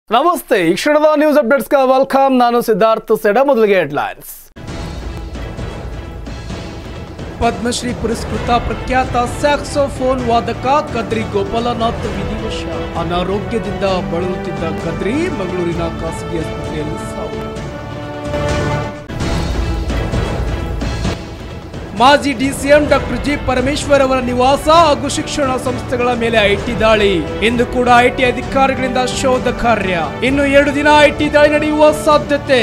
ನಮಸ್ತೆ ಈ ಕ್ಷಣದ ನ್ಯೂಸ್ ಅಪ್ಡೇಟ್ಸ್ಗೆ ವೆಲ್ಕಮ್ ನಾನು ಸಿದ್ಧಾರ್ಥ್ ಸೆಡ ಮೊದಲಿಗೆ ಹೆಡ್ಲೈನ್ಸ್ ಪದ್ಮಶ್ರೀ ಪುರಸ್ಕೃತ ಪ್ರಖ್ಯಾತ ಸ್ಯಾಕ್ಸೋಫೋನ್ ವಾದಕ ಕದ್ರಿ ಗೋಪಾಲನಾಥ್ ವಿಧಿವಶ ಅನಾರೋಗ್ಯದಿಂದ ಬಳಲುತ್ತಿದ್ದ ಕದ್ರಿ ಮಂಗಳೂರಿನ ಖಾಸಗಿ ಆಸ್ಪತ್ರೆಯಲ್ಲಿ ಸಾವು ಮಾಜಿ ಡಿಸಿಎಂ ಡಾಕ್ಟರ್ ಜಿ ಪರಮೇಶ್ವರ್ ಅವರ ನಿವಾಸ ಹಾಗೂ ಶಿಕ್ಷಣ ಸಂಸ್ಥೆಗಳ ಮೇಲೆ ಐಟಿ ದಾಳಿ ಇಂದು ಕೂಡ ಐಟಿ ಅಧಿಕಾರಿಗಳಿಂದ ಶೋಧ ಕಾರ್ಯ ಇನ್ನು ಎರಡು ದಿನ ಐಟಿ ದಾಳಿ ನಡೆಯುವ ಸಾಧ್ಯತೆ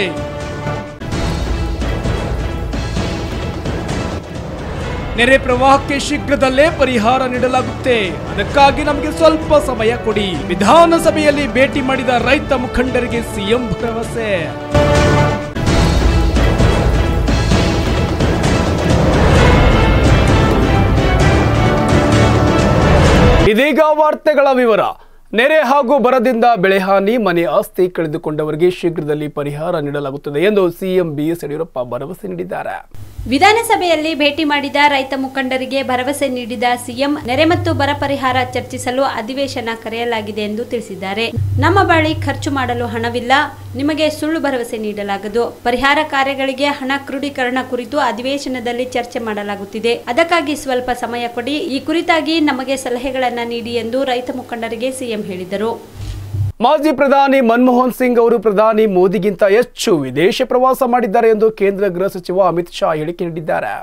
ನೆರೆ ಪ್ರವಾಹಕ್ಕೆ ಶೀಘ್ರದಲ್ಲೇ ಪರಿಹಾರ ನೀಡಲಾಗುತ್ತೆ ಅದಕ್ಕಾಗಿ ನಮಗೆ ಸ್ವಲ್ಪ ಸಮಯ ಕೊಡಿ ವಿಧಾನಸಭೆಯಲ್ಲಿ ಭೇಟಿ ಮಾಡಿದ ರೈತ ಮುಖಂಡರಿಗೆ ಸಿಎಂ ಭರವಸೆ ಇದೀಗ ವಾರ್ತೆಗಳ ವಿವರ ನೆರೆ ಹಾಗೂ ಬರದಿಂದ ಬೆಳೆ ಹಾನಿ ಮನೆ ಆಸ್ತಿ ಕಳೆದುಕೊಂಡವರಿಗೆ ಶೀಘ್ರದಲ್ಲಿ ಪರಿಹಾರ ನೀಡಲಾಗುತ್ತದೆ ಎಂದು ಸಿಎಂ ಬಿಎಸ್ ಯಡಿಯೂರಪ್ಪ ಭರವಸೆ ನೀಡಿದ್ದಾರೆ ವಿಧಾನಸಭೆಯಲ್ಲಿ ಭೇಟಿ ಮಾಡಿದ ರೈತ ಮುಖಂಡರಿಗೆ ಭರವಸೆ ನೀಡಿದ ಸಿಎಂ ನೆರೆ ಮತ್ತು ಬರ ಪರಿಹಾರ ಚರ್ಚಿಸಲು ಅಧಿವೇಶನ ಕರೆಯಲಾಗಿದೆ ಎಂದು ತಿಳಿಸಿದ್ದಾರೆ ನಮ್ಮ ಬಳಿ ಖರ್ಚು ಮಾಡಲು ಹಣವಿಲ್ಲ ನಿಮಗೆ ಸುಳ್ಳು ಭರವಸೆ ನೀಡಲಾಗದು ಪರಿಹಾರ ಕಾರ್ಯಗಳಿಗೆ ಹಣ ಕ್ರೋಢೀಕರಣ ಕುರಿತು ಅಧಿವೇಶನದಲ್ಲಿ ಚರ್ಚೆ ಮಾಡಲಾಗುತ್ತಿದೆ ಅದಕ್ಕಾಗಿ ಸ್ವಲ್ಪ ಸಮಯ ಕೊಡಿ ಈ ಕುರಿತಾಗಿ ನಮಗೆ ಸಲಹೆಗಳನ್ನ ನೀಡಿ ಎಂದು ರೈತ ಮುಖಂಡರಿಗೆ ಸಿಎಂ ಹೇಳಿದರು ಮಾಜಿ ಪ್ರಧಾನಿ ಮನಮೋಹನ್ ಸಿಂಗ್ ಅವರು ಪ್ರಧಾನಿ ಮೋದಿಗಿಂತ ಹೆಚ್ಚು ವಿದೇಶ ಪ್ರವಾಸ ಮಾಡಿದ್ದಾರೆ ಎಂದು ಕೇಂದ್ರ ಗೃಹ ಸಚಿವ ಅಮಿತ್ ಶಾ ಹೇಳಿಕೆ ನೀಡಿದ್ದಾರೆ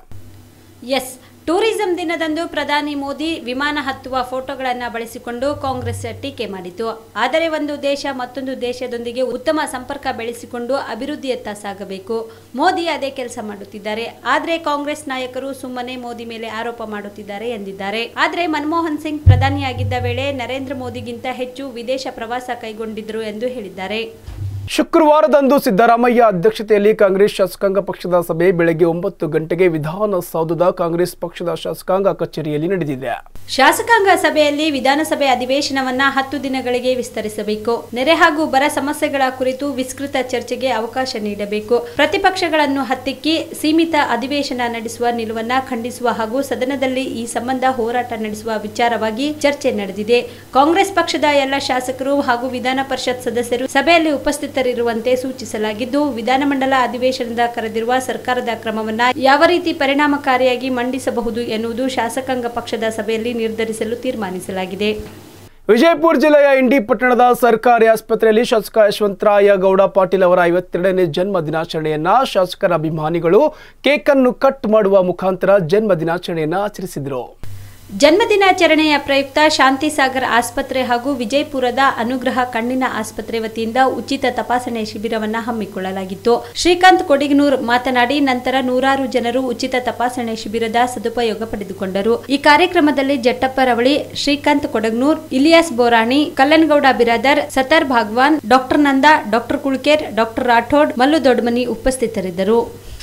ಎಸ್ ಟೂರಿಸಂ ದಿನದಂದು ಪ್ರಧಾನಿ ಮೋದಿ ವಿಮಾನ ಹತ್ತುವ ಫೋಟೋಗಳನ್ನು ಬಳಸಿಕೊಂಡು ಕಾಂಗ್ರೆಸ್ ಟೀಕೆ ಮಾಡಿತು ಆದರೆ ಒಂದು ದೇಶ ಮತ್ತೊಂದು ದೇಶದೊಂದಿಗೆ ಉತ್ತಮ ಸಂಪರ್ಕ ಬೆಳೆಸಿಕೊಂಡು ಅಭಿವೃದ್ಧಿಯತ್ತ ಸಾಗಬೇಕು ಮೋದಿ ಅದೇ ಕೆಲಸ ಮಾಡುತ್ತಿದ್ದಾರೆ ಆದರೆ ಕಾಂಗ್ರೆಸ್ ನಾಯಕರು ಸುಮ್ಮನೆ ಮೋದಿ ಮೇಲೆ ಆರೋಪ ಮಾಡುತ್ತಿದ್ದಾರೆ ಎಂದಿದ್ದಾರೆ ಆದರೆ ಮನಮೋಹನ್ ಸಿಂಗ್ ಪ್ರಧಾನಿಯಾಗಿದ್ದ ವೇಳೆ ನರೇಂದ್ರ ಮೋದಿಗಿಂತ ಹೆಚ್ಚು ವಿದೇಶ ಪ್ರವಾಸ ಕೈಗೊಂಡಿದ್ದರು ಎಂದು ಹೇಳಿದ್ದಾರೆ ಶುಕ್ರವಾರದಂದು ಸಿದ್ದರಾಮಯ್ಯ ಅಧ್ಯಕ್ಷತೆಯಲ್ಲಿ ಕಾಂಗ್ರೆಸ್ ಶಾಸಕಾಂಗ ಪಕ್ಷದ ಸಭೆ ಬೆಳಗ್ಗೆ ಒಂಬತ್ತು ಗಂಟೆಗೆ ವಿಧಾನಸೌಧದ ಕಾಂಗ್ರೆಸ್ ಪಕ್ಷದ ಶಾಸಕಾಂಗ ಕಚೇರಿಯಲ್ಲಿ ನಡೆದಿದೆ ಶಾಸಕಾಂಗ ಸಭೆಯಲ್ಲಿ ವಿಧಾನಸಭೆ ಅಧಿವೇಶನವನ್ನ ಹತ್ತು ದಿನಗಳಿಗೆ ವಿಸ್ತರಿಸಬೇಕು ನೆರೆ ಹಾಗೂ ಬರ ಸಮಸ್ಯೆಗಳ ಕುರಿತು ವಿಸ್ತೃತ ಚರ್ಚೆಗೆ ಅವಕಾಶ ನೀಡಬೇಕು ಪ್ರತಿಪಕ್ಷಗಳನ್ನು ಹತ್ತಿಕ್ಕಿ ಸೀಮಿತ ಅಧಿವೇಶನ ನಡೆಸುವ ನಿಲುವನ್ನ ಖಂಡಿಸುವ ಹಾಗೂ ಸದನದಲ್ಲಿ ಈ ಸಂಬಂಧ ಹೋರಾಟ ನಡೆಸುವ ವಿಚಾರವಾಗಿ ಚರ್ಚೆ ನಡೆದಿದೆ ಕಾಂಗ್ರೆಸ್ ಪಕ್ಷದ ಎಲ್ಲ ಶಾಸಕರು ಹಾಗೂ ವಿಧಾನ ಪರಿಷತ್ ಸದಸ್ಯರು ಸಭೆಯಲ್ಲಿ ಉಪಸ್ಥಿತರಿರುವಂತೆ ಸೂಚಿಸಲಾಗಿದ್ದು ವಿಧಾನಮಂಡಲ ಅಧಿವೇಶನದ ಕರೆದಿರುವ ಸರ್ಕಾರದ ಕ್ರಮವನ್ನ ಯಾವ ರೀತಿ ಪರಿಣಾಮಕಾರಿಯಾಗಿ ಮಂಡಿಸಬಹುದು ಎನ್ನುವುದು ಶಾಸಕಾಂಗ ಪಕ್ಷದ ಸಭೆಯಲ್ಲಿ ನಿರ್ಧರಿಸಲು ತೀರ್ಮಾನಿಸಲಾಗಿದೆ ವಿಜಯಪುರ ಜಿಲ್ಲೆಯ ಇಂಡಿ ಪಟ್ಟಣದ ಸರ್ಕಾರಿ ಆಸ್ಪತ್ರೆಯಲ್ಲಿ ಶಾಸಕ ಯಶವಂತರಾಯ ಗೌಡ ಪಾಟೀಲ್ ಅವರ ಐವತ್ತೆರಡನೇ ಜನ್ಮ ದಿನಾಚರಣೆಯನ್ನ ಶಾಸಕರ ಅಭಿಮಾನಿಗಳು ಕೇಕ್ ಅನ್ನು ಕಟ್ ಮಾಡುವ ಮುಖಾಂತರ ಜನ್ಮ ದಿನಾಚರಣೆಯನ್ನ ಆಚರಿಸಿದರು ಜನ್ಮದಿನಾಚರಣೆಯ ಪ್ರಯುಕ್ತ ಶಾಂತಿ ಸಾಗರ್ ಆಸ್ಪತ್ರೆ ಹಾಗೂ ವಿಜಯಪುರದ ಅನುಗ್ರಹ ಕಣ್ಣಿನ ಆಸ್ಪತ್ರೆ ವತಿಯಿಂದ ಉಚಿತ ತಪಾಸಣೆ ಶಿಬಿರವನ್ನ ಹಮ್ಮಿಕೊಳ್ಳಲಾಗಿತ್ತು ಶ್ರೀಕಾಂತ್ ಕೊಡಿಗನೂರ್ ಮಾತನಾಡಿ ನಂತರ ನೂರಾರು ಜನರು ಉಚಿತ ತಪಾಸಣೆ ಶಿಬಿರದ ಸದುಪಯೋಗ ಪಡೆದುಕೊಂಡರು ಈ ಕಾರ್ಯಕ್ರಮದಲ್ಲಿ Jattappa Ravali Srikanth Kodagnur Ilyas Borani Kallanagouda Biradar Sattar Bhagwan doctor Nanda doctor Kulker doctor Rathod Mallu Dodmani ಉಪಸ್ಥಿತರಿದ್ದರು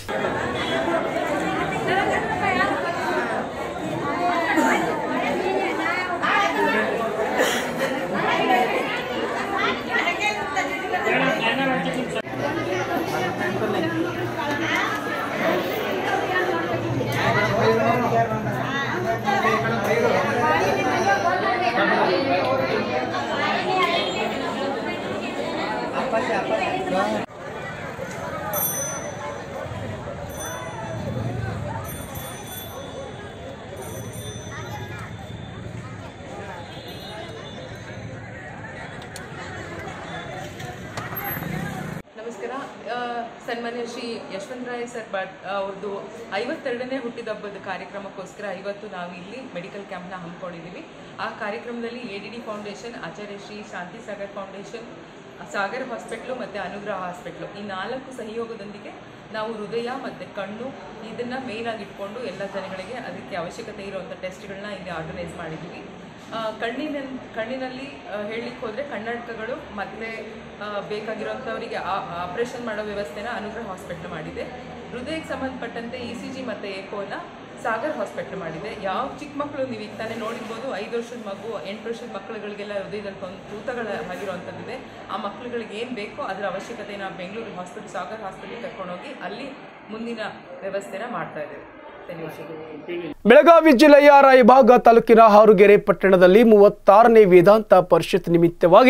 ನಮಸ್ಕಾರ ಆ, ಸನ್ಮಾನ್ಯ ಶ್ರೀ ಯಶವಂತರಾಯ ಸರ್ ಭಟ್ ಅವ್ರದ್ದು ಐವತ್ತೆರಡನೇ ಹುಟ್ಟಿದಬ್ಬದ ಕಾರ್ಯಕ್ರಮಕ್ಕೋಸ್ಕರ ಇವತ್ತು ನಾವು ಇಲ್ಲಿ ಮೆಡಿಕಲ್ ಕ್ಯಾಂಪ್ನ ಹಮ್ಮಿಕೊಂಡಿದ್ದೀವಿ ಆ ಕಾರ್ಯಕ್ರಮದಲ್ಲಿ A D D foundation Acharya Shri Shanti Sagar foundation Sagar hospital ಮತ್ತು ಅನುಗ್ರಹ ಹಾಸ್ಪಿಟ್ಲು ಈ ನಾಲ್ಕು ಸಹಯೋಗದೊಂದಿಗೆ ನಾವು ಹೃದಯ ಮತ್ತು ಕಣ್ಣು ಇದನ್ನು ಮೇಯ್ನಾಗಿ ಇಟ್ಕೊಂಡು ಎಲ್ಲ ಜನಗಳಿಗೆ ಅದಕ್ಕೆ ಅವಶ್ಯಕತೆ ಇರುವಂಥ ಟೆಸ್ಟ್ಗಳನ್ನ ಇಲ್ಲಿ ಆರ್ಗನೈಸ್ ಮಾಡಿದ್ದೀವಿ ಆ, ಕಣ್ಣಿನ ಕಣ್ಣಿನಲ್ಲಿ ಹೇಳಲಿಕ್ಕೆ ಹೋದರೆ ಕನ್ನಡಕಗಳು ಮತ್ತು ಬೇಕಾಗಿರೋಂಥವರಿಗೆ ಆಪ್ರೇಷನ್ ಮಾಡೋ ವ್ಯವಸ್ಥೆನ ಅನುಗ್ರಹ ಹಾಸ್ಪಿಟ್ಲ್ ಮಾಡಿದೆ ಹೃದಯಕ್ಕೆ ಸಂಬಂಧಪಟ್ಟಂತೆ ಇ ಸಿ ಜಿ ಮತ್ತು ಏಕೋನ ಸಾಗರ್ ಹಾಸ್ಪಿಟ್ಲ್ ಮಾಡಿದೆ ಯಾವ ಚಿಕ್ಕ ಮಕ್ಕಳು ನೀವು ಈಗ ತಾನೇ ನೋಡಿರ್ಬೋದು ಐದು ವರ್ಷದ ಮಗು ಎಂಟು ವರ್ಷದ ಮಕ್ಕಳುಗಳಿಗೆಲ್ಲ ಹೃದಯದಲ್ಲಿ ಒಂದು ತೂತಗಳ ಆಗಿರುವಂಥದ್ದಿದೆ ಆ ಮಕ್ಕಳುಗಳಿಗೆ ಏನು ಬೇಕೋ ಅದರ ಅವಶ್ಯಕತೆ ನಾವು ಬೆಂಗಳೂರು ಹಾಸ್ಪಿಟಲ್ ಸಾಗರ್ ಹಾಸ್ಪಿಟಲ್ ಕರ್ಕೊಂಡೋಗಿ ಅಲ್ಲಿ ಮುಂದಿನ ವ್ಯವಸ್ಥೆನ ಮಾಡ್ತಾ ಇದ್ದೇವೆ ಧನ್ಯವಾದಗಳು ಬೆಳಗಾವಿ ಜಿಲ್ಲೆಯ ರಾಯಭಾಗ ತಾಲೂಕಿನ ಹಾರುಗೆರೆ ಪಟ್ಟಣದಲ್ಲಿ ಮೂವತ್ತಾರನೇ ವೇದಾಂತ ಪರಿಷತ್ ನಿಮಿತ್ತವಾಗಿ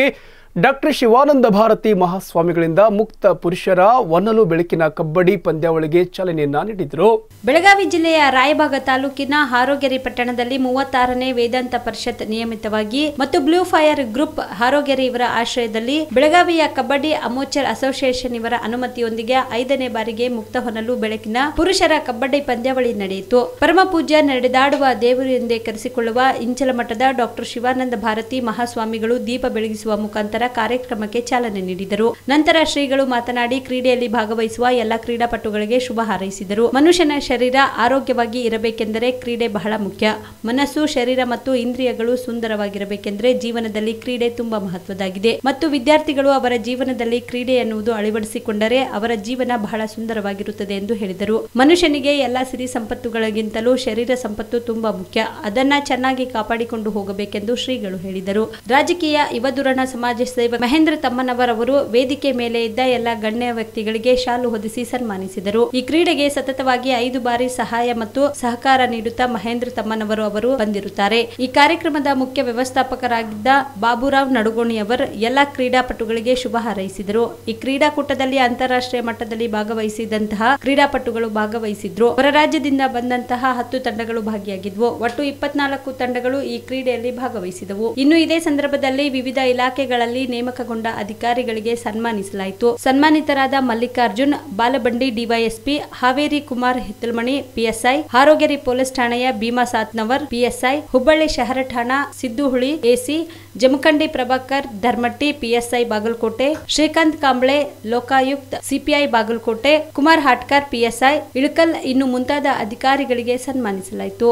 ಡಾಕ್ಟರ್ ಶಿವಾನಂದ ಭಾರತಿ ಮಹಾಸ್ವಾಮಿಗಳಿಂದ ಮುಕ್ತ ಪುರುಷರ ಒನ್ನಲು ಬೆಳಕಿನ ಕಬ್ಬಡಿ ಪಂದ್ಯಾವಳಿಗೆ ಚಾಲನೆಯನ್ನ ನೀಡಿದರು ಬೆಳಗಾವಿ ಜಿಲ್ಲೆಯ ರಾಯಬಾಗ ತಾಲೂಕಿನ ಹಾರೋಗೆರೆ ಪಟ್ಟಣದಲ್ಲಿ ಮೂವತ್ತಾರನೇ ವೇದಾಂತ ಪರಿಷತ್ ನಿಯಮಿತವಾಗಿ ಮತ್ತು ಬ್ಲೂ ಫೈರ್ ಗ್ರೂಪ್ ಹಾರೋಗೆರೆ ಇವರ ಆಶ್ರಯದಲ್ಲಿ ಬೆಳಗಾವಿಯ ಕಬಡ್ಡಿ ಅಮೋಚರ್ ಅಸೋಸಿಯೇಷನ್ ಇವರ ಅನುಮತಿಯೊಂದಿಗೆ ಐದನೇ ಬಾರಿಗೆ ಮುಕ್ತ ಹೊನಲು ಬೆಳಕಿನ ಪುರುಷರ ಕಬಡ್ಡಿ ಪಂದ್ಯಾವಳಿ ನಡೆಯಿತು ಪರಮ ಪೂಜ್ಯ ನಡೆದಾಡುವ ದೇವರು ಎಂದೇ ಕರೆಸಿಕೊಳ್ಳುವ ಇಂಚಲಮಠದ ಡಾಕ್ಟರ್ ಶಿವಾನಂದ ಭಾರತಿ ಮಹಾಸ್ವಾಮಿಗಳು ದೀಪ ಬೆಳಗಿಸುವ ಮುಖಾಂತರ ಕಾರ್ಯಕ್ರಮಕ್ಕೆ ಚಾಲನೆ ನೀಡಿದರು ನಂತರ ಶ್ರೀಗಳು ಮಾತನಾಡಿ ಕ್ರೀಡೆಯಲ್ಲಿ ಭಾಗವಹಿಸುವ ಎಲ್ಲ ಕ್ರೀಡಾಪಟುಗಳಿಗೆ ಶುಭ ಹಾರೈಸಿದರು ಮನುಷ್ಯನ ಶರೀರ ಆರೋಗ್ಯವಾಗಿ ಇರಬೇಕೆಂದರೆ ಕ್ರೀಡೆ ಬಹಳ ಮುಖ್ಯ ಮನಸ್ಸು ಶರೀರ ಮತ್ತು ಇಂದ್ರಿಯಗಳು ಸುಂದರವಾಗಿರಬೇಕೆಂದರೆ ಜೀವನದಲ್ಲಿ ಕ್ರೀಡೆ ತುಂಬಾ ಮಹತ್ವದಾಗಿದೆ ಮತ್ತು ವಿದ್ಯಾರ್ಥಿಗಳು ಅವರ ಜೀವನದಲ್ಲಿ ಕ್ರೀಡೆ ಎನ್ನುವುದು ಅಳವಡಿಸಿಕೊಂಡರೆ ಅವರ ಜೀವನ ಬಹಳ ಸುಂದರವಾಗಿರುತ್ತದೆ ಎಂದು ಹೇಳಿದರು ಮನುಷ್ಯನಿಗೆ ಎಲ್ಲ ಸಿರಿ ಸಂಪತ್ತುಗಳಿಗಿಂತಲೂ ಶರೀರ ಸಂಪತ್ತು ತುಂಬಾ ಮುಖ್ಯ ಅದನ್ನ ಚೆನ್ನಾಗಿ ಕಾಪಾಡಿಕೊಂಡು ಹೋಗಬೇಕೆಂದು ಶ್ರೀಗಳು ಹೇಳಿದರು ರಾಜಕೀಯ ಯುವದುರಣ ಸಮಾಜ ಸೇವಕ ಮಹೇಂದ್ರ ತಮ್ಮನವರವರು ವೇದಿಕೆ ಮೇಲೆ ಇದ್ದ ಎಲ್ಲ ಗಣ್ಯ ವ್ಯಕ್ತಿಗಳಿಗೆ ಶಾಲು ಹೊದಿಸಿ ಸನ್ಮಾನಿಸಿದರು ಈ ಕ್ರೀಡೆಗೆ ಸತತವಾಗಿ ಐದು ಬಾರಿ ಸಹಾಯ ಮತ್ತು ಸಹಕಾರ ನೀಡುತ್ತಾ ಮಹೇಂದ್ರ ತಮ್ಮನವರು ಅವರು ಬಂದಿರುತ್ತಾರೆ ಈ ಕಾರ್ಯಕ್ರಮದ ಮುಖ್ಯ ವ್ಯವಸ್ಥಾಪಕರಾಗಿದ್ದ ಬಾಬುರಾವ್ ನಡುಗೋಣಿಯವರ್ ಎಲ್ಲ ಕ್ರೀಡಾಪಟುಗಳಿಗೆ ಶುಭ ಹಾರೈಸಿದರು ಈ ಕ್ರೀಡಾಕೂಟದಲ್ಲಿ ಅಂತಾರಾಷ್ಟ್ರೀಯ ಮಟ್ಟದಲ್ಲಿ ಭಾಗವಹಿಸಿದಂತಹ ಕ್ರೀಡಾಪಟುಗಳು ಭಾಗವಹಿಸಿದ್ರು ಹೊರ ರಾಜ್ಯದಿಂದ ಬಂದಂತಹ ಹತ್ತು ತಂಡಗಳು ಭಾಗಿಯಾಗಿದ್ವು ಒಟ್ಟು ಇಪ್ಪತ್ನಾಲ್ಕು ತಂಡಗಳು ಈ ಕ್ರೀಡೆಯಲ್ಲಿ ಭಾಗವಹಿಸಿದವು ಇನ್ನು ಇದೇ ಸಂದರ್ಭದಲ್ಲಿ ವಿವಿಧ ಇಲಾಖೆಗಳಲ್ಲಿ ನೇಮಕಗೊಂಡ ಅಧಿಕಾರಿಗಳಿಗೆ ಸನ್ಮಾನಿಸಲಾಯಿತು ಸನ್ಮಾನಿತರಾದ Mallikarjun Balabandi DYSP Haveri Kumar Hittalmani PSI Harogere police ಠಾಣೆಯ ಭೀಮಾ ಸಾತ್ನವರ್ ಪಿಎಸ್ಐ ಹುಬ್ಬಳ್ಳಿ ಶಹರ ಠಾಣಾ Siddhuhuli AC Jamkhandi Prabhakar Dharmatti PSI Bagalkot Srikanth Kamble Lokayukta CPI Bagalkot Kumar Hatkar PSI Ilkal ಇನ್ನು ಮುಂತಾದ ಅಧಿಕಾರಿಗಳಿಗೆ ಸನ್ಮಾನಿಸಲಾಯಿತು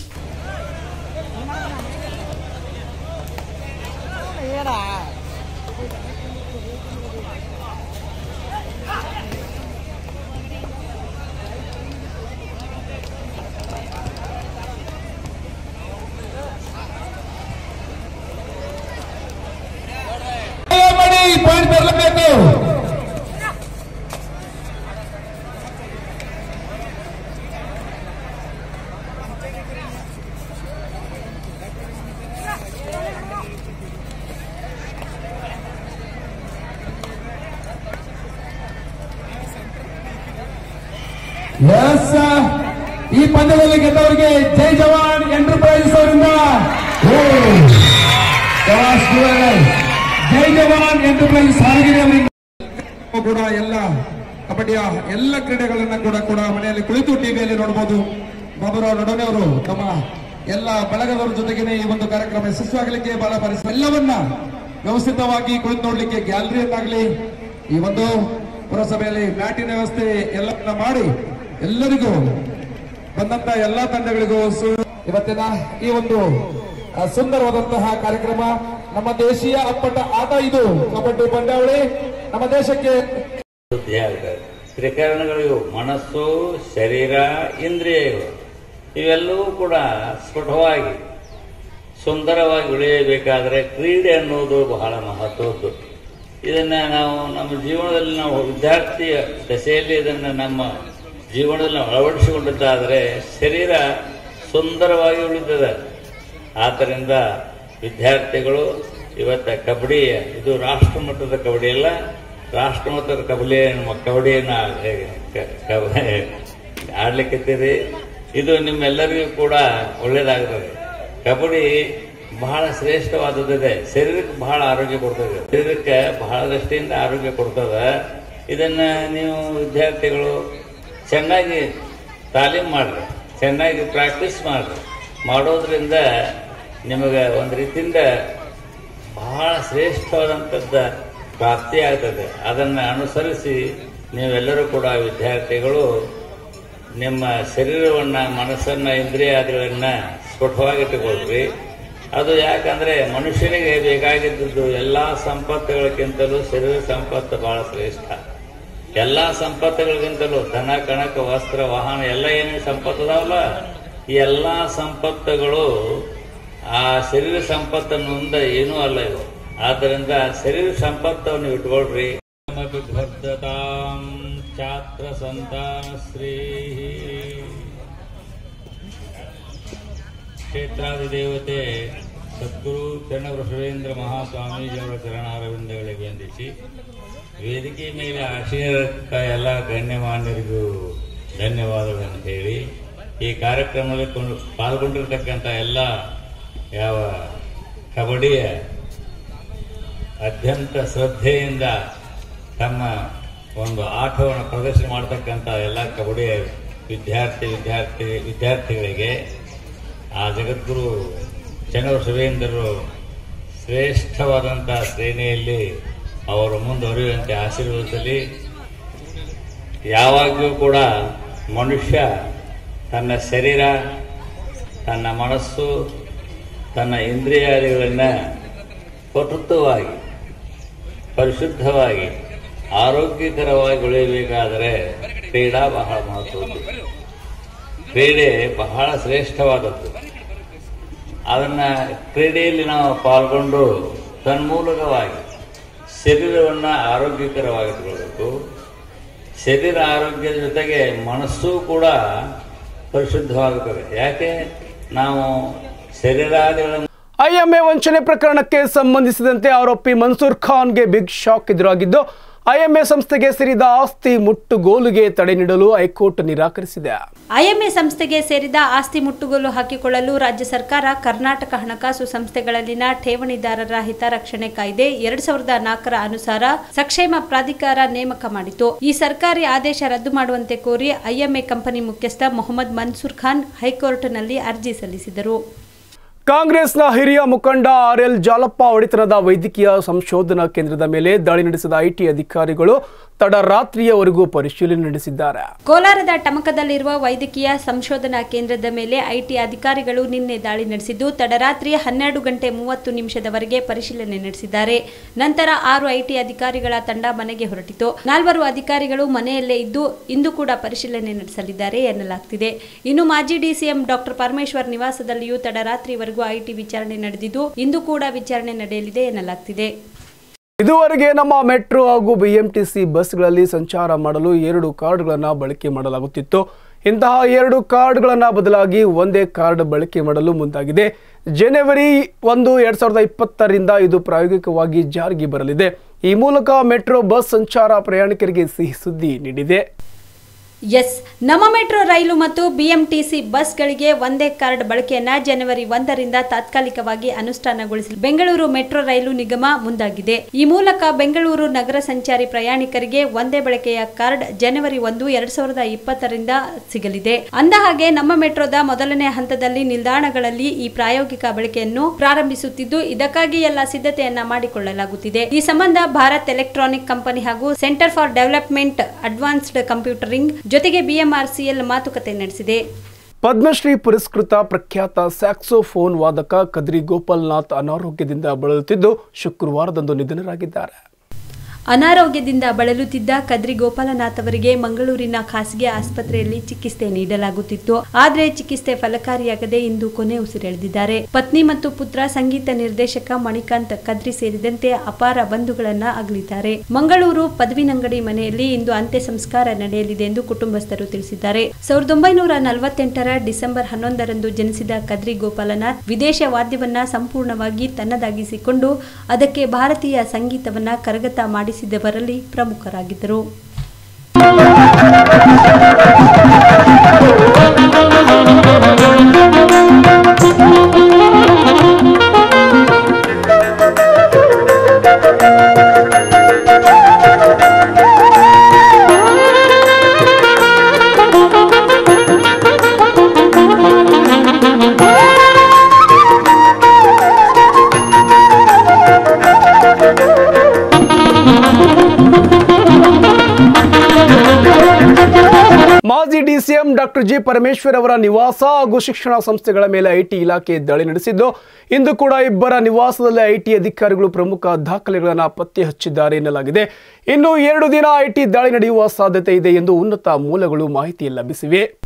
ಮಾಡಿ ಪಾಯಿಂಟ್ ಬರಲೇಬೇಕು ಎಸ್ ಈ ಪಂದ್ಯದಲ್ಲಿ ಗೆದ್ದವರಿಗೆ ಜೈ ಜವಾನ್ ಎಂಟರ್ಪ್ರೈಸಸ್ ಅವರಿಂದ ಓ, ಶಭಾಷ್ ಗುರುಗಳೇ. ಜೈ ಜವಾನ್ ಎಂಟರ್ಪ್ರೈಸ್ ಸಾರಿಗೆ ಅವರಿಂದ ಕೂಡ ಎಲ್ಲ ಕಬಡ್ಡಿಯ ಎಲ್ಲ ಕ್ರೀಡೆಗಳನ್ನ ಕೂಡ ಕೂಡ ಮನೆಯಲ್ಲಿ ಕುಳಿತು ಟಿವಿಯಲ್ಲಿ ನೋಡಬಹುದು ಬಾಬುರಾವ್ ನಡೋನೆ ಅವರು ತಮ್ಮ ಎಲ್ಲ ಬಳಗದವರ ಜೊತೆಗೇನೆ ಈ ಒಂದು ಕಾರ್ಯಕ್ರಮ ಯಶಸ್ವಿಯಾಗಲಿಕ್ಕೆ ಬಹಳ ಪರಿಸ ಎಲ್ಲವನ್ನ ವ್ಯವಸ್ಥಿತವಾಗಿ ಕುಳಿತು ನೋಡ್ಲಿಕ್ಕೆ ಗ್ಯಾಲರಿಯನ್ನಾಗ್ಲಿ ಈ ಒಂದು ಪುರಸಭೆಯಲ್ಲಿ ಮ್ಯಾಟಿನ ವ್ಯವಸ್ಥೆ ಎಲ್ಲವನ್ನ ಮಾಡಿ ಎಲ್ಲರಿಗೂ ಬಂದಂತ ಎಲ್ಲಾ ತಂಡಗಳಿಗೂ ಸು- ಇವತ್ತಿನ ಈ ಒಂದು ಆ, ಸುಂದರವಾದಂತಹ ಕಾರ್ಯಕ್ರಮ ನಮ್ಮ ದೇಶೀಯ ಅಪ್ಪಟ ಆಟ ಇದು ಕಬಡ್ಡಿ ಪಂದ್ಯಾವಳಿ ನಮ್ಮ ದೇಶಕ್ಕೆ ಆಗ್ತದೆ ತ್ರಿಕರಣಗಳು ಇವು ಮನಸ್ಸು ಶರೀರ ಇಂದ್ರಿಯಗಳು ಇವೆಲ್ಲವೂ ಕೂಡ ಸ್ಫುಟವಾಗಿ ಸುಂದರವಾಗಿ ಉಳಿಯಬೇಕಾದರೆ ಕ್ರೀಡೆ ಅನ್ನೋದು ಬಹಳ ಮಹತ್ವದ್ದು ಇದನ್ನ ನಾವು ನಮ್ಮ ಜೀವನದಲ್ಲಿ ನಾವು ವಿದ್ಯಾರ್ಥಿಯ ದಶೆಯಲ್ಲಿ ಇದನ್ನು ನಮ್ಮ ಜೀವನದಲ್ಲಿ ನಾವು ಅಳವಡಿಸಿಕೊಂಡಿದ್ದಾದರೆ ಶರೀರ ಸುಂದರವಾಗಿ ಉಳಿತದೆ ಆದ್ದರಿಂದ ವಿದ್ಯಾರ್ಥಿಗಳು ಇವತ್ತ ಕಬಡ್ಡಿ ಇದು ರಾಷ್ಟ್ರ ಮಟ್ಟದ ಕಬಡ್ಡಿ ಅಲ್ಲ ರಾಷ್ಟ್ರ ಮಟ್ಟದ ಕಬಡ್ಡಿ ಕಬಡ್ಡಿಯನ್ನು ಆಡ್ಲಿಕ್ಕಿದ್ದೀರಿ ಇದು ನಿಮ್ಮೆಲ್ಲರಿಗೂ ಕೂಡ ಒಳ್ಳೇದಾಗುತ್ತದೆ ಕಬಡ್ಡಿ ಬಹಳ ಶ್ರೇಷ್ಠವಾದದ್ದಿದೆ ಶರೀರಕ್ಕೆ ಬಹಳ ಆರೋಗ್ಯ ಕೊಡ್ತದೆ ಶರೀರಕ್ಕೆ ಬಹಳ ದೃಷ್ಟಿಯಿಂದ ಆರೋಗ್ಯ ಕೊಡ್ತದೆ ಇದನ್ನ ನೀವು ವಿದ್ಯಾರ್ಥಿಗಳು ಚೆನ್ನಾಗಿ ತಾಲೀಮ್ ಮಾಡ್ರಿ ಚೆನ್ನಾಗಿ ಪ್ರಾಕ್ಟೀಸ್ ಮಾಡ್ರಿ ಮಾಡೋದ್ರಿಂದ ನಿಮಗೆ ಒಂದು ರೀತಿಯಿಂದ ಬಹಳ ಶ್ರೇಷ್ಠವಾದಂಥದ್ದ ಪ್ರಾಪ್ತಿ ಆಗ್ತದೆ ಅದನ್ನು ಅನುಸರಿಸಿ ನೀವೆಲ್ಲರೂ ಕೂಡ ವಿದ್ಯಾರ್ಥಿಗಳು ನಿಮ್ಮ ಶರೀರವನ್ನು ಮನಸ್ಸನ್ನು ಇಂದ್ರಿಯಾದಿಗಳನ್ನು ಸ್ಫುಟವಾಗಿಟ್ಟುಕೊಳ್ರಿ ಅದು ಯಾಕಂದ್ರೆ ಮನುಷ್ಯನಿಗೆ ಬೇಕಾಗಿದ್ದದ್ದು ಎಲ್ಲ ಸಂಪತ್ತುಗಳಕ್ಕಿಂತಲೂ ಶರೀರ ಸಂಪತ್ತು ಬಹಳ ಶ್ರೇಷ್ಠ ಎಲ್ಲ ಸಂಪತ್ತುಗಳಿಗಿಂತಲೂ ಧನ ಕಣಕ ವಸ್ತ್ರ ವಾಹನ ಎಲ್ಲ ಏನೇನು ಸಂಪತ್ತು ಅದಾವಲ್ಲ ಈ ಎಲ್ಲ ಸಂಪತ್ತುಗಳು ಆ ಶರೀರ ಸಂಪತ್ತನ್ನು ಮುಂದೆ ಏನೂ ಅಲ್ಲ ಇವು ಆದ್ದರಿಂದ ಶರೀರ ಸಂಪತ್ತನ್ನು ಇಟ್ಕೊಳ್ರಿ ಬಿಭ್ರತಾಂ ಛಾತ್ರ ಸಂತಾನ ಶ್ರೀ ಕ್ಷೇತ್ರಾಧಿದೇವತೆ ಸದ್ಗುರು ಚನ್ನಬಸವೇಂದ್ರ ಮಹಾಸ್ವಾಮೀಜಿಯವರ ಚರಣಾರವಿಂದಗಳಿಗೆ ವಂದಿಸಿ ವೇದಿಕೆ ಮೇಲೆ ಆಶೀರ್ವಾದ ಎಲ್ಲ ಗಣ್ಯಮಾನ್ಯರಿಗೂ ಧನ್ಯವಾದಗಳನ್ನು ಹೇಳಿ ಈ ಕಾರ್ಯಕ್ರಮದಲ್ಲಿ ಕೊಂಡು ಪಾಲ್ಗೊಂಡಿರ್ತಕ್ಕಂಥ ಎಲ್ಲ ಯಾವ ಕಬಡ್ಡಿಯ ಅತ್ಯಂತ ಶ್ರದ್ಧೆಯಿಂದ ತಮ್ಮ ಒಂದು ಆಟವನ್ನು ಪ್ರದರ್ಶನ ಮಾಡ್ತಕ್ಕಂಥ ಎಲ್ಲ ಕಬಡ್ಡಿ ವಿದ್ಯಾರ್ಥಿ ವಿದ್ಯಾರ್ಥಿ ವಿದ್ಯಾರ್ಥಿಗಳಿಗೆ ಆ ಜಗದ್ಗುರು ಚನ್ನಬಸವೇಂದ್ರರು ಶ್ರೇಷ್ಠವಾದಂಥ ಶ್ರೇಣಿಯಲ್ಲಿ ಅವರು ಮುಂದುವರಿಯುವಂತೆ ಆಶೀರ್ವದಿಸಲಿ ಯಾವಾಗಲೂ ಕೂಡ ಮನುಷ್ಯ ತನ್ನ ಶರೀರ ತನ್ನ ಮನಸ್ಸು ತನ್ನ ಇಂದ್ರಿಯಾದಿಗಳನ್ನು ಪಟುತ್ವವಾಗಿ ಪರಿಶುದ್ಧವಾಗಿ ಆರೋಗ್ಯಕರವಾಗಿ ಉಳಿಯಬೇಕಾದರೆ ಕ್ರೀಡಾ ಬಹಳ ಮಹತ್ವದ್ದು ಕ್ರೀಡೆ ಬಹಳ ಶ್ರೇಷ್ಠವಾದದ್ದು ಅದನ್ನು ಕ್ರೀಡೆಯಲ್ಲಿ ನಾವು ಪಾಲ್ಗೊಂಡು ತನ್ಮೂಲಕವಾಗಿ ಶರೀರವನ್ನು ಆರೋಗ್ಯಕರವಾಗಿಟ್ಕೊಳ್ಬೇಕು ಶರೀರ ಆರೋಗ್ಯದ ಜೊತೆಗೆ ಮನಸ್ಸು ಕೂಡ ಪರಿಶುದ್ಧವಾಗುತ್ತದೆ ಯಾಕೆ ನಾವು ಶರೀರಾದಿಗಳ ಐಎಂಎ ವಂಚನೆ ಪ್ರಕರಣಕ್ಕೆ ಸಂಬಂಧಿಸಿದಂತೆ ಆರೋಪಿ ಮನ್ಸೂರ್ ಖಾನ್ಗೆ ಬಿಗ್ ಶಾಕ್ ಎದುರಾಗಿದ್ದು ಐಎಂಎ ಸಂಸ್ಥೆಗೆ ಸೇರಿದ ಆಸ್ತಿ ಮುಟ್ಟುಗೋಲುಗೆ ತಡೆ ನೀಡಲು ಹೈಕೋರ್ಟ್ ನಿರಾಕರಿಸಿದೆ ಐಎಂಎ ಸಂಸ್ಥೆಗೆ ಸೇರಿದ ಆಸ್ತಿ ಮುಟ್ಟುಗೋಲು ಹಾಕಿಕೊಳ್ಳಲು ರಾಜ್ಯ ಸರ್ಕಾರ ಕರ್ನಾಟಕ ಹಣಕಾಸು ಸಂಸ್ಥೆಗಳಲ್ಲಿನ ಠೇವಣಿದಾರರ ಹಿತರಕ್ಷಣೆ ಕಾಯ್ದೆ ಎರಡ್ ಸಾವಿರದ ನಾಲ್ಕರ ಅನುಸಾರ ಸಕ್ಷೇಮ ಪ್ರಾಧಿಕಾರ ನೇಮಕ ಮಾಡಿತು ಈ ಸರ್ಕಾರಿ ಆದೇಶ ರದ್ದು ಮಾಡುವಂತೆ ಕೋರಿ ಐಎಂಎ ಕಂಪನಿ ಮುಖ್ಯಸ್ಥ ಮೊಹಮ್ಮದ್ ಮನ್ಸೂರ್ ಖಾನ್ ಹೈಕೋರ್ಟ್ನಲ್ಲಿ ಅರ್ಜಿ ಸಲ್ಲಿಸಿದರು ಕಾಂಗ್ರೆಸ್ನ ಹಿರಿಯ ಮುಖಂಡ ಆರ್ ಎಲ್ ಜಾಲಪ್ಪ ಒಡೆತನದ ವೈದ್ಯಕೀಯ ಸಂಶೋಧನಾ ಕೇಂದ್ರದ ಮೇಲೆ ದಾಳಿ ನಡೆಸಿದ ಐಟಿ ಅಧಿಕಾರಿಗಳು ತಡರಾತ್ರಿಯವರೆಗೂ ಪರಿಶೀಲನೆ ನಡೆಸಿದ್ದಾರೆ ಕೋಲಾರದ ಟಮಕದಲ್ಲಿರುವ ವೈದ್ಯಕೀಯ ಸಂಶೋಧನಾ ಕೇಂದ್ರದ ಮೇಲೆ ಐಟಿ ಅಧಿಕಾರಿಗಳು ನಿನ್ನೆ ದಾಳಿ ನಡೆಸಿದ್ದು ತಡರಾತ್ರಿ ಹನ್ನೆರಡು ಗಂಟೆ ಮೂವತ್ತು ನಿಮಿಷದವರೆಗೆ ಪರಿಶೀಲನೆ ನಡೆಸಿದ್ದಾರೆ ನಂತರ ಆರು ಐಟಿ ಅಧಿಕಾರಿಗಳ ತಂಡ ಮನೆಗೆ ಹೊರಟಿತು ನಾಲ್ವರು ಅಧಿಕಾರಿಗಳು ಮನೆಯಲ್ಲೇ ಇದ್ದು ಇಂದು ಕೂಡ ಪರಿಶೀಲನೆ ನಡೆಸಲಿದ್ದಾರೆ ಎನ್ನಲಾಗ್ತಿದೆ ಇನ್ನು ಮಾಜಿ ಡಿಸಿಎಂ ಡಾಕ್ಟರ್ ಪರಮೇಶ್ವರ್ ನಿವಾಸದಲ್ಲಿಯೂ ತಡರಾತ್ರಿವರೆಗೂ ಐಟಿ ವಿಚಾರಣೆ ನಡೆದಿದ್ದು ಇಂದು ಕೂಡ ವಿಚಾರಣೆ ನಡೆಯಲಿದೆ ಎನ್ನಲಾಗ್ತಿದೆ ಇದುವರೆಗೆ ನಮ್ಮ ಮೆಟ್ರೋ ಹಾಗೂ ಬಿಎಂಟಿಸಿ ಬಸ್ಗಳಲ್ಲಿ ಸಂಚಾರ ಮಾಡಲು ಎರಡು ಕಾರ್ಡ್ಗಳನ್ನು ಬಳಕೆ ಮಾಡಲಾಗುತ್ತಿತ್ತು ಇಂತಹ ಎರಡು ಕಾರ್ಡ್ಗಳನ್ನು ಬದಲಾಗಿ ಒಂದೇ ಕಾರ್ಡ್ ಬಳಕೆ ಮಾಡಲು ಮುಂದಾಗಿದೆ ಜನವರಿ ಒಂದು ಎರಡ್ ಸಾವಿರದ ಇಪ್ಪತ್ತರಿಂದ ಇದು ಪ್ರಾಯೋಗಿಕವಾಗಿ ಜಾರಿಗೆ ಬರಲಿದೆ ಈ ಮೂಲಕ ಮೆಟ್ರೋ ಬಸ್ ಸಂಚಾರ ಪ್ರಯಾಣಿಕರಿಗೆ ಸಿಹಿ ಸುದ್ದಿ ನೀಡಿದೆ ಎಸ್ ನಮ್ಮ ಮೆಟ್ರೋ ರೈಲು ಮತ್ತು ಬಿಎಂಟಿಸಿ ಬಸ್ಗಳಿಗೆ ಒಂದೇ ಕಾರ್ಡ್ ಬಳಕೆಯನ್ನ ಜನವರಿ ಒಂದರಿಂದ ತಾತ್ಕಾಲಿಕವಾಗಿ ಅನುಷ್ಠಾನಗೊಳಿಸಲು ಬೆಂಗಳೂರು ಮೆಟ್ರೋ ರೈಲು ನಿಗಮ ಮುಂದಾಗಿದೆ ಈ ಮೂಲಕ ಬೆಂಗಳೂರು ನಗರ ಸಂಚಾರಿ ಪ್ರಯಾಣಿಕರಿಗೆ ಒಂದೇ ಬಳಕೆಯ ಕಾರ್ಡ್ ಜನವರಿ ಒಂದು ಎರಡ್ ಸಾವಿರದ ಇಪ್ಪತ್ತರಿಂದ ಸಿಗಲಿದೆ ಅಂದಹಾಗೆ ನಮ್ಮ ಮೆಟ್ರೋದ ಮೊದಲನೇ ಹಂತದಲ್ಲಿ ನಿಲ್ದಾಣಗಳಲ್ಲಿ ಈ ಪ್ರಾಯೋಗಿಕ ಬಳಕೆಯನ್ನು ಪ್ರಾರಂಭಿಸುತ್ತಿದ್ದು ಇದಕ್ಕಾಗಿ ಎಲ್ಲ ಸಿದ್ಧತೆಯನ್ನ ಮಾಡಿಕೊಳ್ಳಲಾಗುತ್ತಿದೆ ಈ ಸಂಬಂಧ ಭಾರತ್ ಎಲೆಕ್ಟ್ರಾನಿಕ್ ಕಂಪನಿ ಹಾಗೂ centre for development advanced computing ಜೊತೆಗೆ ಬಿಎಂಆರ್ಸಿಎಲ್ ಮಾತುಕತೆ ನಡೆಸಿದೆ ಪದ್ಮಶ್ರೀ ಪುರಸ್ಕೃತ ಪ್ರಖ್ಯಾತ ಸ್ಯಾಕ್ಸೋಫೋನ್ ವಾದಕ ಕದ್ರಿ ಗೋಪಾಲ್ನಾಥ್ ಅನಾರೋಗ್ಯದಿಂದ ಬಳಲುತ್ತಿದ್ದು ಶುಕ್ರವಾರದಂದು ನಿಧನರಾಗಿದ್ದಾರೆ ಅನಾರೋಗ್ಯದಿಂದ ಬಳಲುತ್ತಿದ್ದ ಕದ್ರಿ ಗೋಪಾಲನಾಥ್ ಅವರಿಗೆ ಮಂಗಳೂರಿನ ಖಾಸಗಿ ಆಸ್ಪತ್ರೆಯಲ್ಲಿ ಚಿಕಿತ್ಸೆ ನೀಡಲಾಗುತ್ತಿತ್ತು ಆದರೆ ಚಿಕಿತ್ಸೆ ಫಲಕಾರಿಯಾಗದೆ ಇಂದು ಕೊನೆ ಉಸಿರೆಳೆದಿದ್ದಾರೆ ಪತ್ನಿ ಮತ್ತು ಪುತ್ರ ಸಂಗೀತ ನಿರ್ದೇಶಕ ಮಣಿಕಾಂತ್ ಕದ್ರಿ ಸೇರಿದಂತೆ ಅಪಾರ ಬಂಧುಗಳನ್ನ ಅಗಲಿದ್ದಾರೆ ಮಂಗಳೂರು ಪದವಿನಂಗಡಿ ಮನೆಯಲ್ಲಿ ಇಂದು ಅಂತ್ಯ ಸಂಸ್ಕಾರ ನಡೆಯಲಿದೆ ಎಂದು ಕುಟುಂಬಸ್ಥರು ತಿಳಿಸಿದ್ದಾರೆ ಸಾವಿರದ ಒಂಬೈನೂರ ನಲವತ್ತೆಂಟರ ಡಿಸೆಂಬರ್ ಹನ್ನೊಂದರಂದು ಜನಿಸಿದ ಕದ್ರಿ ಗೋಪಾಲನಾಥ್ ವಿದೇಶ ವಾದ್ಯವನ್ನ ಸಂಪೂರ್ಣವಾಗಿ ತನ್ನದಾಗಿಸಿಕೊಂಡು ಅದಕ್ಕೆ ಭಾರತೀಯ ಸಂಗೀತವನ್ನ ಕರಗತ ಮಾಡಿಸಿದವರಲ್ಲಿ ಪ್ರಮುಖರಾಗಿದ್ದರು ಮಾಜಿ ಡಿಸಿಎಂ ಡಾಕ್ಟರ್ ಜಿ ಪರಮೇಶ್ವರ್ ಅವರ ನಿವಾಸ ಹಾಗೂ ಶಿಕ್ಷಣ ಸಂಸ್ಥೆಗಳ ಮೇಲೆ ಐಟಿ ಇಲಾಖೆ ದಾಳಿ ನಡೆಸಿದ್ದು ಇಂದು ಕೂಡ ಇಬ್ಬರ ನಿವಾಸದಲ್ಲಿ ಐಟಿ ಅಧಿಕಾರಿಗಳು ಪ್ರಮುಖ ದಾಖಲೆಗಳನ್ನು ಪತ್ತೆ ಹಚ್ಚಿದ್ದಾರೆ ಎನ್ನಲಾಗಿದೆ ಇನ್ನು ಎರಡು ದಿನ ಐಟಿ ದಾಳಿ ನಡೆಯುವ ಸಾಧ್ಯತೆ ಇದೆ ಎಂದು ಉನ್ನತ ಮೂಲಗಳು ಮಾಹಿತಿ ಲಭಿಸಿವೆ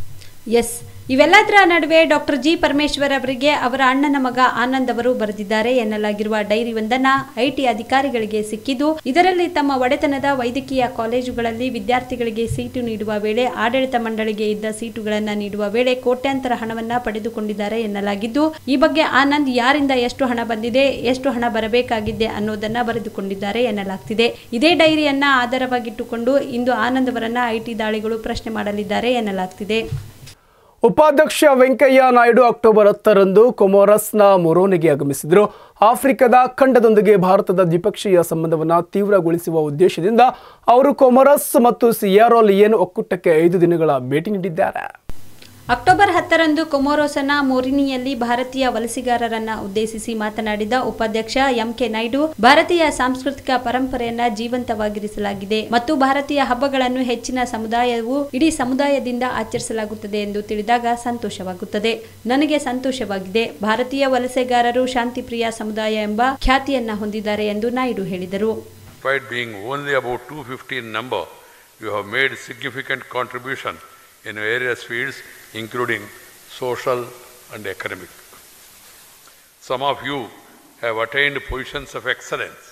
ಎಸ್ ಇವೆಲ್ಲದರ ನಡುವೆ ಡಾಕ್ಟರ್ ಜಿ ಪರಮೇಶ್ವರ್ ಅವರಿಗೆ ಅವರ ಅಣ್ಣನ ಮಗ ಆನಂದ್ ಅವರು ಬರೆದಿದ್ದಾರೆ ಎನ್ನಲಾಗಿರುವ ಡೈರಿಯೊಂದನ್ನ ಐಟಿ ಅಧಿಕಾರಿಗಳಿಗೆ ಸಿಕ್ಕಿದ್ದು ಇದರಲ್ಲಿ ತಮ್ಮ ಒಡೆತನದ ವೈದ್ಯಕೀಯ ಕಾಲೇಜುಗಳಲ್ಲಿ ವಿದ್ಯಾರ್ಥಿಗಳಿಗೆ ಸೀಟು ನೀಡುವ ವೇಳೆ ಆಡಳಿತ ಮಂಡಳಿಗೆ ಇದ್ದ ಸೀಟುಗಳನ್ನು ನೀಡುವ ವೇಳೆ ಕೋಟ್ಯಾಂತರ ಹಣವನ್ನ ಪಡೆದುಕೊಂಡಿದ್ದಾರೆ ಎನ್ನಲಾಗಿದ್ದು ಈ ಬಗ್ಗೆ ಆನಂದ್ ಯಾರಿಂದ ಎಷ್ಟು ಹಣ ಬಂದಿದೆ ಎಷ್ಟು ಹಣ ಬರಬೇಕಾಗಿದೆ ಅನ್ನೋದನ್ನ ಬರೆದುಕೊಂಡಿದ್ದಾರೆ ಎನ್ನಲಾಗ್ತಿದೆ ಇದೇ ಡೈರಿಯನ್ನ ಆಧಾರವಾಗಿಟ್ಟುಕೊಂಡು ಇಂದು ಆನಂದ್ ಅವರನ್ನ ಐಟಿ ದಾಳಿಗಳು ಪ್ರಶ್ನೆ ಮಾಡಲಿದ್ದಾರೆ ಎನ್ನಲಾಗ್ತಿದೆ ಉಪಾಧ್ಯಕ್ಷ ವೆಂಕಯ್ಯ ನಾಯ್ಡು ಅಕ್ಟೋಬರ್ ಹತ್ತರಂದು ಕೊಮೋರಸ್ನ ಮೊರೋನಿಗೆ ಆಗಮಿಸಿದರು ಆಫ್ರಿಕಾದ ಖಂಡದೊಂದಿಗೆ ಭಾರತದ ದ್ವಿಪಕ್ಷೀಯ ಸಂಬಂಧವನ್ನು ತೀವ್ರಗೊಳಿಸುವ ಉದ್ದೇಶದಿಂದ ಅವರು ಕೊಮೊರಸ್ ಮತ್ತು ಸಿಯಾರೋಲಿಯನ್ ಒಕ್ಕೂಟಕ್ಕೆ ಐದು ದಿನಗಳ ಭೇಟಿ ನೀಡಿದ್ದಾರೆ ಅಕ್ಟೋಬರ್ ಹತ್ತರಂದು ಕೊಮೋರೋಸನ ಮೋರಿನಿಯಲ್ಲಿ ಭಾರತೀಯ ವಲಸಿಗಾರರನ್ನ ಉದ್ದೇಶಿಸಿ ಮಾತನಾಡಿದ ಉಪಾಧ್ಯಕ್ಷ ಎಂಕೆ ನಾಯ್ಡು ಭಾರತೀಯ ಸಾಂಸ್ಕೃತಿಕ ಪರಂಪರೆಯನ್ನ ಜೀವಂತವಾಗಿರಿಸಲಾಗಿದೆ ಮತ್ತು ಭಾರತೀಯ ಹಬ್ಬಗಳನ್ನು ಹೆಚ್ಚಿನ ಸಮುದಾಯವು ಇಡೀ ಸಮುದಾಯದಿಂದ ಆಚರಿಸಲಾಗುತ್ತದೆ ಎಂದು ತಿಳಿದಾಗ ಸಂತೋಷವಾಗುತ್ತದೆ ನನಗೆ ಸಂತೋಷವಾಗಿದೆ ಭಾರತೀಯ ವಲಸೆಗಾರರು ಶಾಂತಿಪ್ರಿಯ ಸಮುದಾಯ ಎಂಬ ಖ್ಯಾತಿಯನ್ನ ಹೊಂದಿದ್ದಾರೆ ಎಂದು ನಾಯ್ಡು ಹೇಳಿದರು Despite being only about 250 in number, you have made significant contribution in various fields, including social and economic. Some of you have attained positions of excellence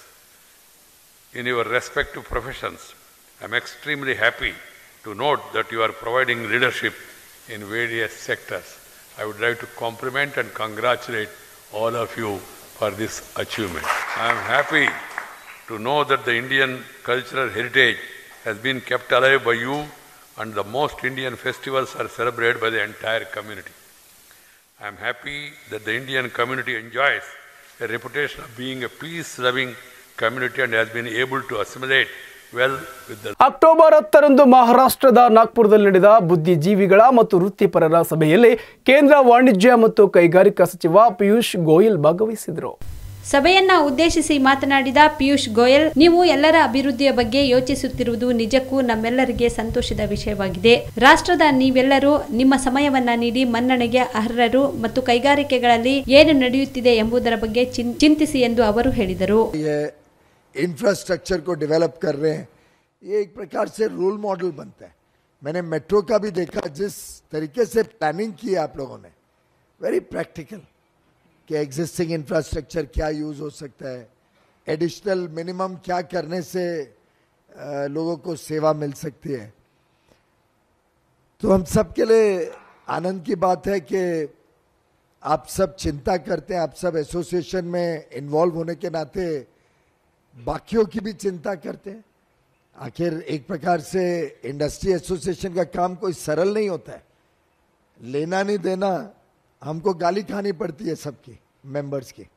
in your respective professions. I am extremely happy to note that you are providing leadership in various sectors. I would like to compliment and congratulate all of you for this achievement. I am happy to know that the Indian cultural heritage has been kept alive by you and the most Indian festivals are celebrated by the entire community. I am happy that the Indian community enjoys a reputation of being a peace-loving community and has been able to assimilate well with the October ಹತ್ತರಂದು ಮಹಾರಾಷ್ಟ್ರದ ನಾಗ್ಪುರದಲ್ಲಿ ನಡೆದ ಬುದ್ಧಿಜೀವಿಗಳ ಮತ್ತು ವೃತ್ತಿಪರರ ಸಭೆಯಲ್ಲಿ ಕೇಂದ್ರ ವಾಣಿಜ್ಯ ಮತ್ತು ಕೈಗಾರಿಕಾ ಸಚಿವ ಪಿಯೂಷ್ ಗೋಯಲ್ ಭಾಗವಹಿಸಿದರು ಸಭೆಯನ್ನ ಉದ್ದೇಶಿಸಿ ಮಾತನಾಡಿದ ಪಿಯೂಷ್ ಗೋಯಲ್ ನೀವು ಎಲ್ಲರ ಅಭಿವೃದ್ಧಿಯ ಬಗ್ಗೆ ಯೋಚಿಸುತ್ತಿರುವುದು ನಿಜಕ್ಕೂ ನಮ್ಮೆಲ್ಲರಿಗೆ ಸಂತೋಷದ ವಿಷಯವಾಗಿದೆ ರಾಷ್ಟ್ರದ ನೀವೆಲ್ಲರೂ ನಿಮ್ಮ ಸಮಯವನ್ನ ನೀಡಿ ಮನ್ನಣೆಗೆ ಅರ್ಹರು ಮತ್ತು ಕೈಗಾರಿಕೆಗಳಲ್ಲಿ ಏನು ನಡೆಯುತ್ತಿದೆ ಎಂಬುದರ ಬಗ್ಗೆ ಚಿನ್- ಚಿಂತಿಸಿ ಎಂದು ಅವರು ಹೇಳಿದರು ये इंफ्रास्ट्रक्चर को डेवलप कर रहे हैं ये एक प्रकार से रोल मॉडल बनता है मैंने मेट्रो का भी देखा जिस तरीके से प्लानिंग की है आप लोगों ने वेरी प्रैक्टिकल कि एग्जिस्टिंग इंफ्रास्ट्रक्चर क्या यूज हो सकता है एडिशनल मिनिमम क्या करने से अ, लोगों को सेवा मिल सकती है तो हम सब के लिए आनंद की बात है कि आप सब चिंता करते हैं आप सब एसोसिएशन में इन्वॉल्व होने के नाते बाकियों की भी चिंता करते हैं आखिर एक प्रकार से इंडस्ट्री एसोसिएशन का काम कोई सरल नहीं होता है लेना नहीं देना हमको गाली खानी पड़ती है सबकी मेंबर्स की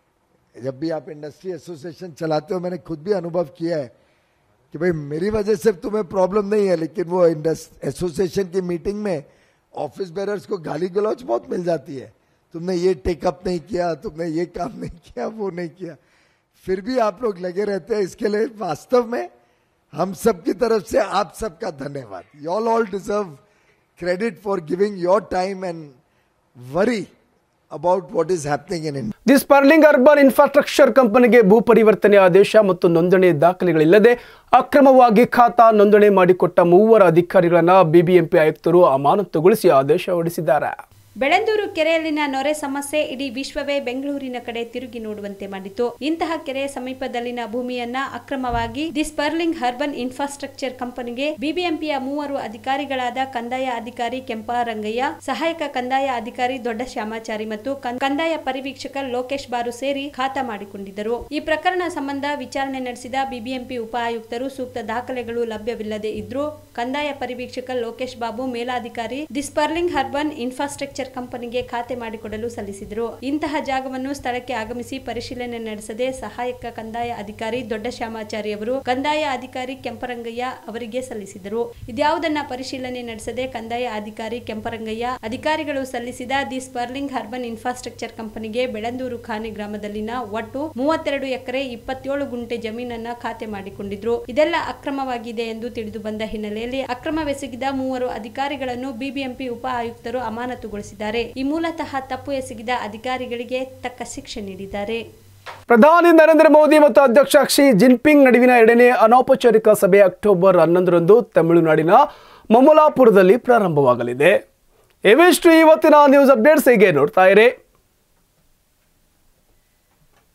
जब भी आप इंडस्ट्री एसोसिएशन चलाते हो मैंने खुद भी अनुभव किया है कि भाई मेरी वजह से तुम्हें प्रॉब्लम नहीं है लेकिन वो एसोसिएशन की मीटिंग में ऑफिस बेरर्स को गाली गलौज बहुत मिल जाती है तुमने ये टेकअप नहीं किया तुमने ये काम नहीं किया वो नहीं किया फिर भी आप लोग लगे रहते हैं इसके लिए वास्तव में हम सब की तरफ से आप सबका धन्यवाद you all all deserve credit for giving your time and worry about what is happening in India. The Sperling urban infrastructure ಕಂಪನಿಗೆ ಭೂ ಪರಿವರ್ತನೆ ಆದೇಶ ಮತ್ತು ನೋಂದಣಿ ದಾಖಲೆಗಳಿಲ್ಲದೆ ಅಕ್ರಮವಾಗಿ ಖಾತಾ ನೋಂದಣಿ ಮಾಡಿಕೊಟ್ಟ ಮೂವರ ಅಧಿಕಾರಿಗಳನ್ನ ಬಿಬಿಎಂಪಿ ಆಯುಕ್ತರು ಅಮಾನತುಗೊಳಿಸಿ ಆದೇಶ ಹೊರಡಿಸಿದ್ದಾರೆ ಬೆಳಂದೂರು ಕೆರೆಯಲ್ಲಿನ ನೊರೆ ಸಮಸ್ಯೆ ಇಡೀ ವಿಶ್ವವೇ ಬೆಂಗಳೂರಿನ ಕಡೆ ತಿರುಗಿ ನೋಡುವಂತೆ ಮಾಡಿತು ಇಂತಹ ಕೆರೆ ಸಮೀಪದಲ್ಲಿನ ಭೂಮಿಯನ್ನ ಅಕ್ರಮವಾಗಿ ದಿ ಸ್ಪರ್ಲಿಂಗ್ ಹರ್ಬನ್ ಇನ್ಫ್ರಾಸ್ಟ್ರಕ್ಚರ್ ಕಂಪನಿಗೆ ಬಿಬಿಎಂಪಿಯ ಮೂವರು ಅಧಿಕಾರಿಗಳಾದ ಕಂದಾಯ ಅಧಿಕಾರಿ ಕೆಂಪಾರಂಗಯ್ಯ ಸಹಾಯಕ ಕಂದಾಯ ಅಧಿಕಾರಿ ದೊಡ್ಡ ಶ್ಯಾಮಾಚಾರಿ ಮತ್ತು ಕಂ- ಕಂದಾಯ ಪರಿವೀಕ್ಷಕ ಲೋಕೇಶ್ ಬಾರು ಸೇರಿ ಖಾತಾ ಮಾಡಿಕೊಂಡಿದ್ದರು ಈ ಪ್ರಕರಣ ಸಂಬಂಧ ವಿಚಾರಣೆ ನಡೆಸಿದ ಬಿಬಿಎಂಪಿ ಉಪ ಆಯುಕ್ತರು ಸೂಕ್ತ ದಾಖಲೆಗಳು ಲಭ್ಯವಿಲ್ಲದೆ ಇದ್ರೂ ಕಂದಾಯ ಪರಿವೀಕ್ಷಕ ಲೋಕೇಶ್ ಬಾಬು ಮೇಲಾಧಿಕಾರಿ ದಿ ಸ್ಪರ್ಲಿಂಗ್ ಹರ್ಬನ್ ಇನ್ಫ್ರಾಸ್ಟ್ರಕ್ಚರ್ ಕಂಪನಿಗೆ ಖಾತೆ ಮಾಡಿಕೊಡಲು ಸಲ್ಲಿಸಿದರು ಇಂತಹ ಜಾಗವನ್ನು ಸ್ಥಳಕ್ಕೆ ಆಗಮಿಸಿ ಪರಿಶೀಲನೆ ನಡೆಸದೆ ಸಹಾಯಕ ಕಂದಾಯ ಅಧಿಕಾರಿ ದೊಡ್ಡ ಶ್ಯಾಮಾಚಾರಿ ಅವರು ಕಂದಾಯ ಅಧಿಕಾರಿ ಕೆಂಪರಂಗಯ್ಯ ಅವರಿಗೆ ಸಲ್ಲಿಸಿದರು ಇದ್ಯಾವುದನ್ನ ಪರಿಶೀಲನೆ ನಡೆಸದೆ ಕಂದಾಯ ಅಧಿಕಾರಿ ಕೆಂಪರಂಗಯ್ಯ ಅಧಿಕಾರಿಗಳು ಸಲ್ಲಿಸಿದ ದಿ ಸ್ಪರ್ಲಿಂಗ್ ಹರ್ಬನ್ ಇನ್ಫ್ರಾಸ್ಟ್ರಕ್ಚರ್ ಕಂಪನಿಗೆ ಬೆಳಂದೂರು ಖಾನಿ ಗ್ರಾಮದಲ್ಲಿನ ಒಟ್ಟು ಮೂವತ್ತೆರಡು ಎಕರೆ ಇಪ್ಪತ್ತೇಳು ಗುಂಟೆ ಜಮೀನನ್ನ ಖಾತೆ ಮಾಡಿಕೊಂಡಿದ್ರು ಇದೆಲ್ಲ ಅಕ್ರಮವಾಗಿದೆ ಎಂದು ತಿಳಿದು ಬಂದ ಹಿನ್ನೆಲೆಯಲ್ಲಿ ಅಕ್ರಮವೆಸಗಿದ ಮೂವರು ಅಧಿಕಾರಿಗಳನ್ನು ಬಿಬಿಎಂಪಿ ಉಪ ಆಯುಕ್ತರು ಅಮಾನತುಗೊಳಿಸಿದ್ದಾರೆ ಈ ಮೂಲತಃ ತಪ್ಪು ಎಸಗಿದ ಅಧಿಕಾರಿಗಳಿಗೆ ತಕ್ಕ ಶಿಕ್ಷೆ ನೀಡಿದ್ದಾರೆ ಪ್ರಧಾನಿ ನರೇಂದ್ರ ಮೋದಿ ಮತ್ತು ಅಧ್ಯಕ್ಷ ಶಿ ಜಿನ್ಪಿಂಗ್ ನಡುವಿನ ಎರಡನೇ ಅನೌಪಚಾರಿಕ ಸಭೆ ಅಕ್ಟೋಬರ್ ಹನ್ನೊಂದರಂದು ತಮಿಳುನಾಡಿನ ಮಮಲಾಪುರದಲ್ಲಿ ಪ್ರಾರಂಭವಾಗಲಿದೆ ಇವಿಷ್ಟು ಇವತ್ತಿನ ನ್ಯೂಸ್ ಅಪ್ಡೇಟ್ಸ್ ಹೀಗೆ ನೋಡ್ತಾ ಇರಿ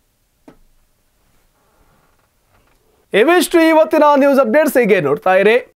ಇವಿಷ್ಟು ಇವತ್ತಿನ ನ್ಯೂಸ್ ಅಪ್ಡೇಟ್ಸ್ ಹೀಗೆ ನೋಡ್ತಾ ಇರಿ